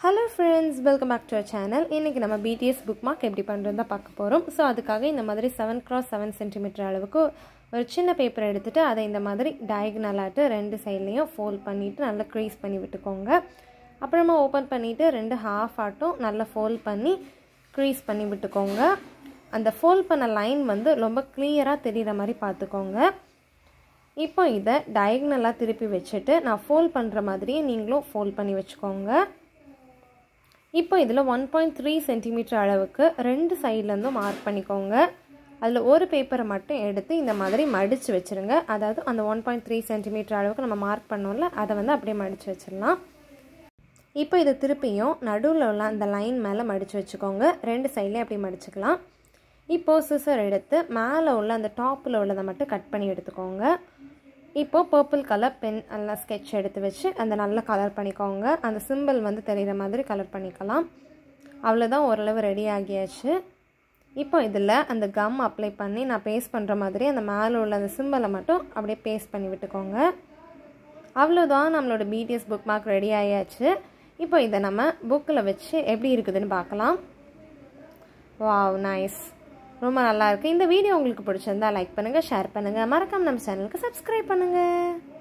hello friends welcome back to our channel இன்றைக்கி நம்ம BDS book mark எப்படி பண்ணுறது தான் பார்க்க போகிறோம் ஸோ அதுக்காக இந்த மாதிரி செவன் கிராஸ் செவன் சென்டிமீட்டர் அளவுக்கு ஒரு சின்ன பேப்பர் எடுத்துகிட்டு அதை இந்த மாதிரி டயக்னலாட்டு ரெண்டு சைட்லேயும் ஃபோல்ட் பண்ணிவிட்டு நல்லா க்ரீஸ் பண்ணி விட்டுக்கோங்க அப்புறமா ஓப்பன் பண்ணிவிட்டு ரெண்டு ஹாஃப் ஆட்டும் நல்லா ஃபோல்ட் பண்ணி க்ரீஸ் பண்ணி விட்டுக்கோங்க அந்த ஃபோல்ட் பண்ண லைன் வந்து ரொம்ப கிளியராக தெரிகிற மாதிரி பார்த்துக்கோங்க இப்போ இதை டயக்னலாக திருப்பி வச்சுட்டு நான் ஃபோல்ட் பண்ணுற மாதிரியே நீங்களும் ஃபோல்ட் பண்ணி வச்சுக்கோங்க இப்போ இதில் ஒன் பாயிண்ட் த்ரீ சென்டிமீட்டர் அளவுக்கு ரெண்டு சைட்லேருந்தும் மார்க் பண்ணிக்கோங்க அதில் ஒரு பேப்பரை மட்டும் எடுத்து இந்த மாதிரி மடித்து வச்சுருங்க அதாவது அந்த ஒன் பாயிண்ட் த்ரீ சென்டிமீட்டர் அளவுக்கு நம்ம மார்க் பண்ணோம்ல அதை வந்து அப்படியே மடித்து வச்சிடலாம் இப்போ இதை திருப்பியும் நடுவில் உள்ள அந்த லைன் மேலே மடித்து வச்சுக்கோங்க ரெண்டு சைட்லேயும் அப்படி மடிச்சுக்கலாம் இப்போது சிசர் எடுத்து மேலே உள்ள அந்த டாப்பில் உள்ளதை மட்டும் கட் பண்ணி எடுத்துக்கோங்க இப்போது பர்பிள் கலர் பென் எல்லாம் ஸ்கெட்ச் எடுத்து வச்சு அந்த நல்லா கலர் பண்ணிக்கோங்க அந்த சிம்பிள் வந்து தெரிகிற மாதிரி கலர் பண்ணிக்கலாம் அவ்வளோதான் ஓரளவு ரெடி ஆகியாச்சு இப்போ இதில் அந்த கம் அப்ளை பண்ணி நான் பேஸ்ட் பண்ணுற மாதிரி அந்த மேலே உள்ள அந்த சிம்பிளை மட்டும் அப்படியே பேஸ்ட் பண்ணி விட்டுக்கோங்க அவ்வளோதான் நம்மளோட பிடிஎஸ் புக் மார்க் ரெடி ஆயாச்சு இப்போ இதை நம்ம புக்கில் வச்சு எப்படி இருக்குதுன்னு பார்க்கலாம் வாவ் நைஸ் ரொம்ப நல்லா இருக்குது இந்த வீடியோ உங்களுக்கு பிடிச்சிருந்தா லைக் பண்ணுங்கள் ஷேர் பண்ணுங்கள் மறக்காம நம்ம சேனலுக்கு சப்ஸ்கிரைப் பண்ணுங்கள்